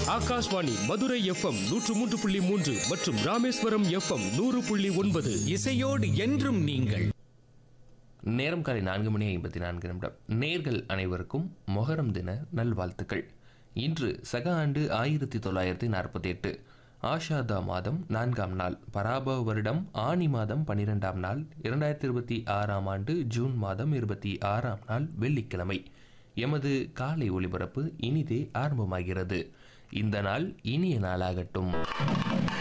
Akashvani Madurai FM நூற்று மூன்று புள்ளி மூன்று மற்றும் ராமேஸ்வரம் எஃப்எம் நூறு புள்ளி ஒன்பது இசையோடு என்றும் நீங்கள் நேரம் காலை நான்கு மணி ஐம்பத்தி நான்கு நிமிடம் நேர்கள் அனைவருக்கும் மொஹரம் தின நல்வாழ்த்துக்கள் இன்று சக ஆண்டு ஆயிரத்தி தொள்ளாயிரத்தி நாற்பத்தி எட்டு ஆஷாதா மாதம் நான்காம் நாள் பராபவ வருடம் ஆனி மாதம் பன்னிரெண்டாம் நாள் இரண்டாயிரத்தி இருபத்தி ஆறாம் ஆண்டு ஜூன் மாதம் இருபத்தி ஆறாம் நாள் வெள்ளிக்கிழமை எமது காலை ஒளிபரப்பு இனிதே ஆரம்பமாகிறது இந்த நாள் இனிய நாளாகட்டும்